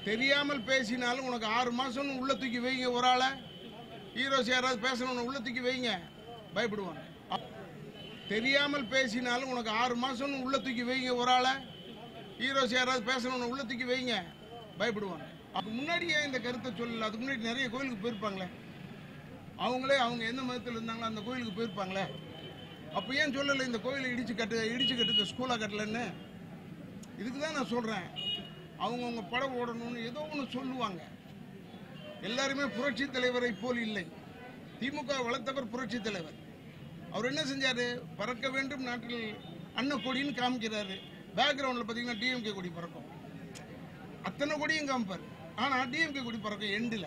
தெரியாமல் பேசினாலும் உனக்கு ஆறு மாசம் உள்ள தூக்கி வைங்க ஒரு ஆளை ஹீரோஸ் யாராவது பேசணும்னு உள்ள தூக்கி வைங்க பயப்படுவாங்க தெரியாமல் பேசினாலும் உனக்கு ஆறு மாசம் உள்ள தூக்கி வைங்க ஒரு ஆளை ஹீரோஸ் யாராவது பேசணும்னு உள்ள தூக்கி வைங்க பயப்படுவாங்க அதுக்கு முன்னாடியே இந்த கருத்தை சொல்லல அதுக்கு முன்னாடி நிறைய கோயிலுக்கு போயிருப்பாங்களே அவங்களே அவங்க எந்த மதத்தில் இருந்தாங்களோ அந்த கோயிலுக்கு போயிருப்பாங்களே அப்போ ஏன் சொல்லலை இந்த கோயிலை இடிச்சு கட்டு இடிச்சு கட்டுக்க ஸ்கூலாக கட்டலன்னு இதுக்கு தான் நான் சொல்கிறேன் அவங்கவுங்க படம் ஓடணும்னு ஏதோ ஒன்று சொல்லுவாங்க எல்லாருமே புரட்சி தலைவரை போல் இல்லை திமுக வளர்த்தவர் புரட்சி தலைவர் அவர் என்ன செஞ்சாரு பறக்க வேண்டும் நாட்டில் அன்ன கொடின்னு காமிக்கிறாரு பேக்ரவுண்டில் பார்த்தீங்கன்னா டிஎம்கே கொடி பறக்கும் அத்தனை கொடியும் காமிப்பார் ஆனால் டிஎம்கே கொடி பறக்கும் எண்டில்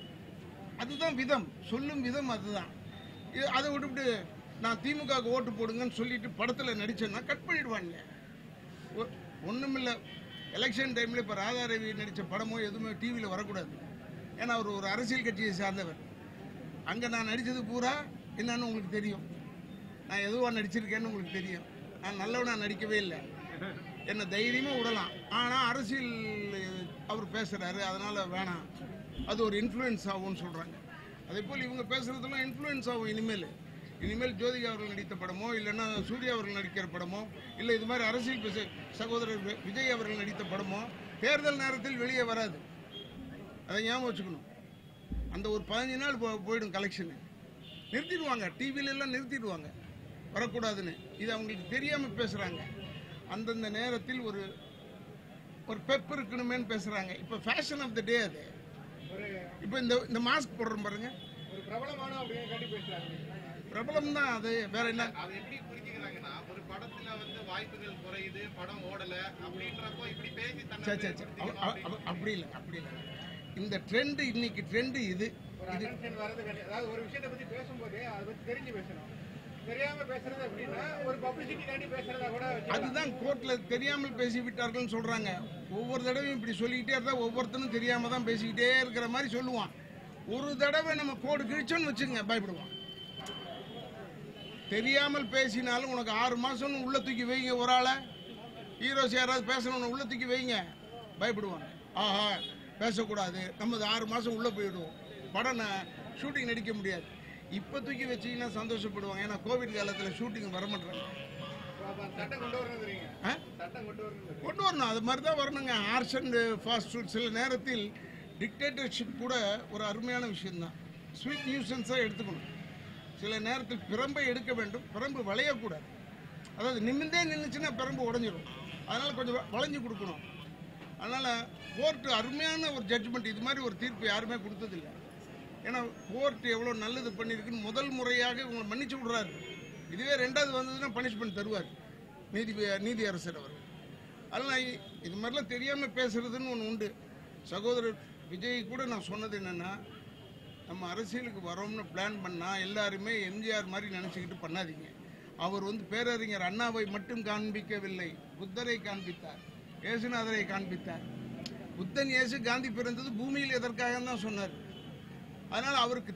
அதுதான் விதம் சொல்லும் விதம் அதுதான் இது அதை விட்டுவிட்டு நான் திமுகவுக்கு ஓட்டு போடுங்கன்னு சொல்லிட்டு படத்தில் நடிச்சேன்னா கட் பண்ணிடுவாங்க ஒன்றுமில்ல எலெக்ஷன் டைமில் இப்போ ராதாரவி நடித்த படமோ எதுவுமே டிவியில் வரக்கூடாது ஏன்னா அவர் ஒரு அரசியல் கட்சியை சார்ந்தவர் அங்கே நான் நடித்தது பூரா என்னன்னு உங்களுக்கு தெரியும் நான் எதுவாக நடிச்சிருக்கேன்னு உங்களுக்கு தெரியும் நான் நல்லவனா நடிக்கவே இல்லை என்னை தைரியமாக விடலாம் ஆனால் அரசியல் அவர் பேசுகிறாரு அதனால் வேணாம் அது ஒரு இன்ஃப்ளூயன்ஸ் ஆகும்னு சொல்கிறாங்க அதே போல் இவங்க பேசுகிறதெல்லாம் இன்ஃப்ளூயன்ஸ் ஆகும் இனிமேல் இனிமேல் ஜோதிகா அவர்கள் நடித்த படமோ இல்லைன்னா சூர்யா அவர்கள் நடிக்கிற படமோ இல்லை இது மாதிரி அரசியல் பேச சகோதரர் வி- விஜய் அவர்கள் நடித்த படமோ தேர்தல் நேரத்தில் வெளியே வராது அதை ஞாபகம் வச்சுக்கணும் அந்த ஒரு பதினஞ்சு நாள் போ- போயிடும் கலெக்ஷனு நிறுத்திடுவாங்க டிவில எல்லாம் நிறுத்திடுவாங்க வரக்கூடாதுன்னு இது அவங்களுக்கு தெரியாமல் பேசுகிறாங்க அந்தந்த நேரத்தில் ஒரு ஒரு பெப் இருக்கணுமேன்னு பேசுகிறாங்க இப்போ ஃபேஷன் ஆஃப் த டே அது ஒரு இப்போ இந்த இந்த மாஸ்க் போடுறோம் பாருங்க ஒரு பிரபலமான அப்படின்னு கண்டி பேசுறாங்க பிரபலம் தான் அது வேற என்ன அது எப்படி புரிஞ்சுக்கிறாங்கன்னா ஒரு படத்துல வந்து வாய்ப்புகள் குறையுது படம் ஓடல அப்படின்றப்போ இப்படி பேசி தன்னை சே, சே, சே. அவ- அவ- அவ- அப்படி இல்லை அப்படி இல்லை இந்த ட்ரெண்டு இன்னைக்கு ட்ரெண்டு இது ஒரு அட்டென்ஷன் வர்றது கண்டி அதாவது ஒரு விஷயத்தை பத்தி பேசும்போதே அதை பத்தி தெரிஞ்சு பேசணும் தெரியாம பேசுறது அப்படின்னா ஒரு பப்ளிசிட்டி காண்டி பேசுறதா கூட வச்சுக்கலாம். அதுதான் கோர்ட்ல தெரியாமல் பேசி விட்டார்கள்னு சொல்றாங்க ஒவ்வொரு தடவையும் இப்படி சொல்லிக்கிட்டே இருந்தா ஒவ்வொருத்தனும் தெரியாம தான் பேசிக்கிட்டே இருக்கிற மாதிரி சொல்லுவான் ஒரு தடவை நம்ம கோடு கிழிச்சோன்னு வச்சுங்க பயப்படுவான் தெரியாமல் பேசினாலும் உனக்கு ஆறு மாசம் உள்ள தூக்கி வைங்க ஒரு ஆளை ஹீரோஸ் யாராவது பேசணும்னு உள்ள தூக்கி வைங்க பயப்படுவாங்க ஆஹா பேசக்கூடாது நம்மது ஆறு மாசம் உள்ள போயிடுவோம் படம் ஷூட்டிங் நடிக்க முடியாது இப்போ தூக்கி வச்சீங்கன்னா சந்தோஷப்படுவாங்க ஏன்னா கோவிட் காலத்தில் ஷூட்டிங் வர மாட்டாங்க அப்ப அந்த சட்டம் கொண்டு வரணுங்கிறீங்க ஆ சட்டம் கொண்டு வரணுங்கிறீங்க கொண்டு வரணும் அது மாதிரி தான் வரணுங்க ஆர்ட்ஸ் அண்ட் ஃபாஸ்ட் ஃபுட் சில நேரத்தில் டிக்டேட்டர்ஷிப் கூட ஒரு அருமையான விஷயம்தான் ஸ்வீட் நியூசன்ஸாக எடுத்துக்கணும் சில நேரத்தில் பிரம்பை எடுக்க வேண்டும் பிரம்பு வளையக்கூடாது அதாவது நிமிந்தே நின்றுச்சுன்னா பிரம்பு உடஞ்சிரும் அதனால் கொஞ்சம் வ- வளைஞ்சு கொடுக்கணும் அதனால் கோர்ட்டு அருமையான ஒரு ஜட்ஜ்மெண்ட் இது மாதிரி ஒரு தீர்ப்பு யாருமே கொடுத்ததில்லை ஏன்னா கோர்ட் எவ்வளோ நல்லது பண்ணியிருக்குன்னு முதல் முறையாக இவங்களை மன்னிச்சு விடுறாரு இதுவே ரெண்டாவது வந்ததுன்னா பனிஷ்மெண்ட் தருவார் நீதி நீதி அரசர் அவர் அதனால் இ- இது மாதிரிலாம் தெரியாமல் பேசுறதுன்னு ஒன்று உண்டு சகோதரர் விஜய் கூட நான் சொன்னது என்னென்னா நம்ம அரசியலுக்கு வரோம்னு பிளான் பண்ணால் எல்லாருமே எம்ஜிஆர் மாதிரி நினச்சிக்கிட்டு பண்ணாதீங்க அவர் வந்து பேரறிஞர் அண்ணாவை மட்டும் காண்பிக்கவில்லை புத்தரை காண்பித்தார் இயேசுநாதரை காண்பித்தார் புத்தன் இயேசு காந்தி பிறந்தது பூமியில் எதற்காக தான் சொன்னார் அதனால் அவருக்கு